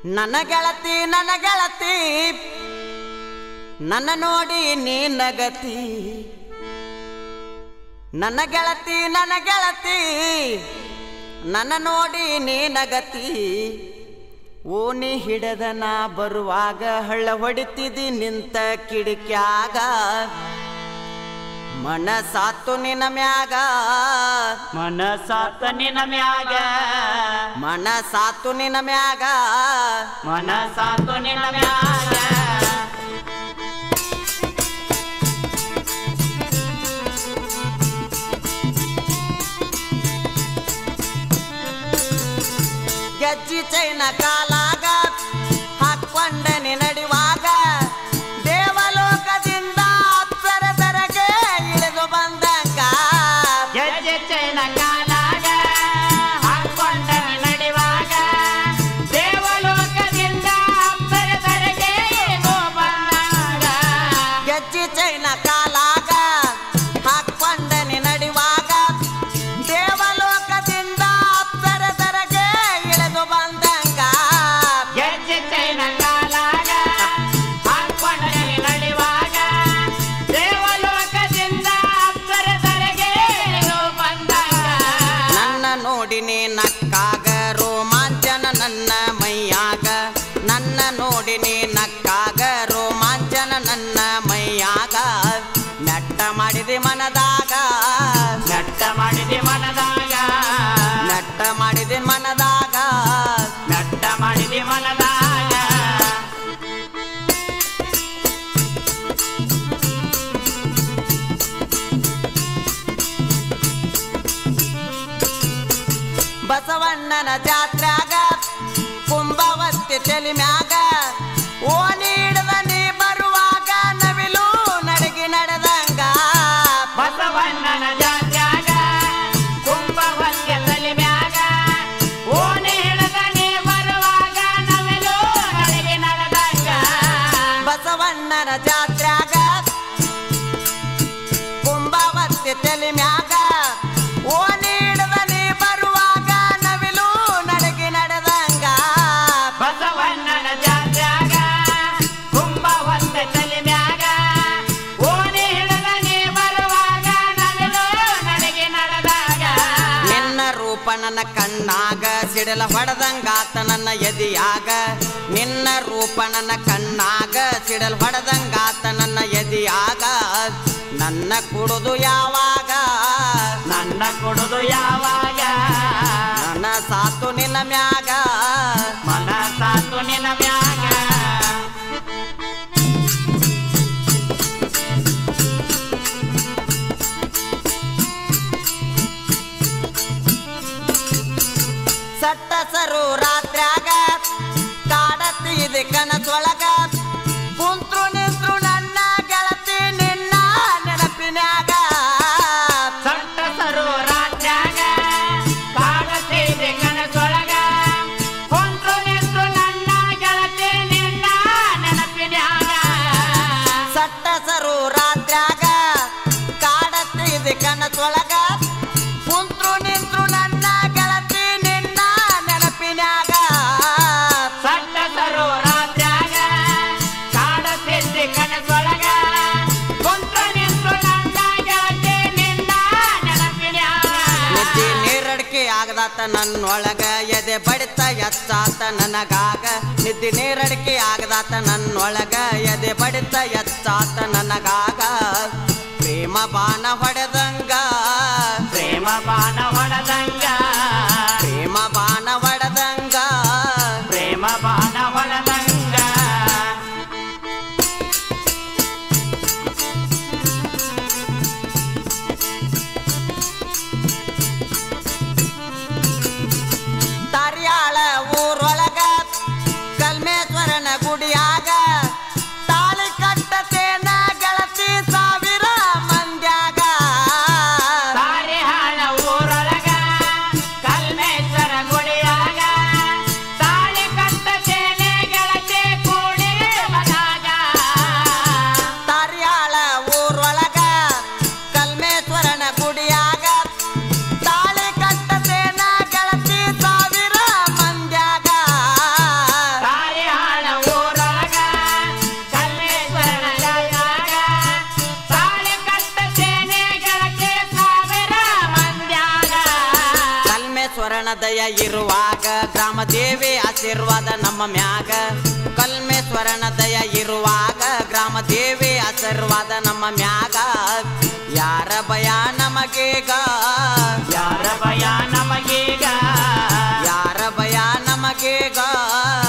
ನನ್ನ ಗೆಳತಿ ನನ್ನ ಗೆಳತಿ ನನ್ನ ನೋಡಿ ನೀ ನಗತಿ ನನ್ನ ಗೆಳತಿ ನನ್ನ ಗೆಳತಿ ನನ್ನ ನೋಡಿ ನೀ ನಗತಿ ಓನಿ ಹಿಡದ ನಾ ಬರುವಾಗ ಹಳ್ಳ ಹೊಡಿತಿದಿ ನಿಂತ ಕಿಡಿಕ್ಯಾಗ ಮನಸಾತು ನಿನ ಮ್ಯಾಗ ಮನಸಾತ ನಿನ ಮ್ಯಾಗ ಮನಸಾತು ನಿನ ಮ್ಯಾಗ ಮನಸಾತು ನಿನ ಮ್ಯಾಗ ಗೆಜ್ಜಿ ಚೈನ ಕಾಲಾಗ ಹಾಕೊಂಡನೆ ನಡಿವಾಗ ದೇವಲೋಕದಿಂದ ಅಪ್ಸರದರಗೆ ಇಳಿದು ಬಂದಂಗ ಗೆಜ್ಜೆ ಚೈನ ಕಾಲಾಗ ಹಾಕೊಂಡ ನಡೆವಾಗ ದೇವಲೋಕದಿಂದ ಅಪ್ಪರದರೆಗೆ ಇಳಿದು ಬಂದಾಗ ಗೆಜ್ಜಿ ಚೈನ ಕಾಲಾಗ ಹಾಕೊಂಡನೆ ನಡಿವಾಗ ದೇವಲೋಕದಿಂದ ಅಪ್ಸರದರಗೆ ಇಳಿದು ಬಂದಂಗ ಗೆಜ್ಜೆ ಚೈನ ಕಾಲಾಗ ಹಾಕೊಂಡ ನಡೆವಾಗ ದೇವಲೋಕದಿಂದ ಅಪ್ಪರದರೆಗೆ ಇಳಿದು ಬಂದಾಗ ನನ್ನ ನೋಡಿ ನೀ ನಕ್ಕಾಗ ರೋಮಾಂಚನ ನನ್ನ ಮೈಯಾಗ ನನ್ನ ನೋಡಿ ನೀ ನಕ್ಕಾಗ ರೋಮಾಂಚನ ನನ್ನ ಮೈಯಾಗ ನೆಟ್ಟ ಮಾಡಿದೆ ಮನದಾಗ ನಟ್ಟ ಮಾಡಿದೆ ಮನದಾಗ ನೆಟ್ಟ ಮಾಡಿದೆ ಮನದಾಗ ನಟ್ಟ ಮಾಡಿದೆ ಮನದಾಗ ಬಸವಣ್ಣನ ಜಾತ್ರ್ಯಾಗ ಕುಂಭವತ್ತಿ ತಲಿ ಮ್ಯಾಗ ಓ ನೀಡದ ನೀ ಬರುವಾಗ ನವಿಲು ನಡಗಿ ನಡೆದಂಗ ಬಸವಣ್ಣನ ಜಾತ್ಯಾಗ ಕುಂಭವನ್ಯ ತಲೆ ಮ್ಯಾಗ ಓಣಿ ಹಿಡದ ನೀ ಬರುವಾಗ ನವೆಲು ನಡೆಗೆ ನಡೆದಾಗ ಬಸವಣ್ಣನ ಜಾತ್ರ್ಯಾಗ ಕುಂಭವತ್ತಿ ತಲೆ ಮ್ಯಾಗ ಓ ನೀಡದ ನೀ ಬರುವಾಗ ನವಿಲು ನಡಗಿ ನಡೆದಂಗ ಬಸವಣ್ಣನ ಜಾತ್ಯಾಗ ಕುಂಭವನ್ಯ ತಲೆ ಮ್ಯಾಗ ಓಣಿ ಹಿಡದ ನೀ ಬರುವಾಗ ನವೆಲು ನಡೆಗೆ ನಡೆದಾಗ ನಿನ್ನ ರೂಪ ನನ್ನ ಕಣ್ಣಾಗ ಸಿಡಲ ಹೊಡೆದಂಗಾತ ನನ್ನ ಎದಿಯಾಗ ನಿನ್ನ ರೂಪ ನನ್ನ ಕಣ್ಣಾಗ ಸಿಡಲ್ ಹೊಡೆದಂಗಾತ ನನ್ನ ಎದಿಯಾಗ ನನ್ನ ಕುಡುದು ಯಾವಾಗ ನನ್ನ ಕೊಡುದು ಯಾವಾಗ ನನ್ನ ಸಾತು ನಿನ್ನ ಮ್ಯಾಗ ಮನಸಾತು ನಿನ ಮ್ಯಾಗ ಸಟ್ಟಸರು ರಾತ್ರ್ಯಾಗ ಕಾಡತ್ತಿದೆ ಕನಸೊಳಗ ಕುಂತ್ರು ನಿಂತ್ರು ನನ್ನ ಗೆಳತಿ ನಿನ್ನ ನೆನಪಿನ್ಯಾಗ ಸಂತಸರು ರಾಜ್ಯಾಗ ಕಾಡತಿದೆ ಕನಸೊಳಗ ಹೊಂಟ್ರು ನಿಂತ್ರು ನನ್ನ ಗೆಳತಿ ನಿನ್ನ ನೆನಪಿನ್ಯಾಗ ಸಟ್ಟಸರು ರಾತ್ರ್ಯಾಗ ಕಾಡತ್ತಿದೆ ಕನಸೊಳಗ ಕುಂತ್ರು ನಿಂತ್ರು ನನ್ನ ಗೆಳತಿ ನಿನ್ನ ನೆನಪಿನ್ಯಾಗ ಸಂತಸರು ರಾಜ್ಯಾಗ ಕಾಡತಿದೆ ಕನಸೊಳಗ ಹೊಂಟ್ರು ನಿಂತ್ರು ನನ್ನ ಗೆಳತಿ ನಿನ್ನ ನೆನಪಿನ್ಯಾಗ ನಿದ್ದೆ ನೀರಡಿಕೆ ಆಗದಾತ ನನ್ನೊಳಗ ಎದೆ ಬಡಿತ ಎಚ್ಚಾತ ನನಗಾಗ ನಿದ್ದೆ ನೀರಡಿಕೆ ಆಗದಾತ ನನ್ನೊಳಗ ಎದೆ ಬಡಿತ ಎಚ್ಚಾತ ನನಗಾಗ ಪ್ರೇಮ ಬಾಣ ಹೊಡೆದಂಗ ಪ್ರೇಮ ಬಾಣ ಹೊಡೆದಂಗ ಪ್ರೇಮ ಬಾಣ ಹೊಡೆದಂಗ ಪ್ರೇಮ ಬಾಣ ಹೊಡೆದಂಗ ತಾರ್ಯಾಳ ಊರೊಳಗ ಕಲ್ಮೇಶ್ವರನ ಗುಡಿಯಾಗ ತಾಳಿ ಕಟ್ಟತೇನ ಗೆಳತಿ ಸಾವಿರ ಮಂದ್ಯಾಗ ಸಾರಿ ಹಾಳ ಊರೊಳಗ ಕಲ್ಮೇಶ್ವರನ ದಯ ಇರುವಾಗ ಗ್ರಾಮ ದೇವಿ ಆಶೀರ್ವಾದ ನಮ್ಮ ಮ್ಯಾಗ ಕಲ್ಮೇಶ್ವರನ ದಯ ಇರುವಾಗ ಗ್ರಾಮ ದೇವಿ ಆಶೀರ್ವಾದ ನಮ್ಮ ಮ್ಯಾಗ ಯಾರ ಭಯ ನಮಗೀಗ ಯಾರ ಭಯ ನಮಗೀಗ ಯಾರ ಭಯ ನಮಗೀಗ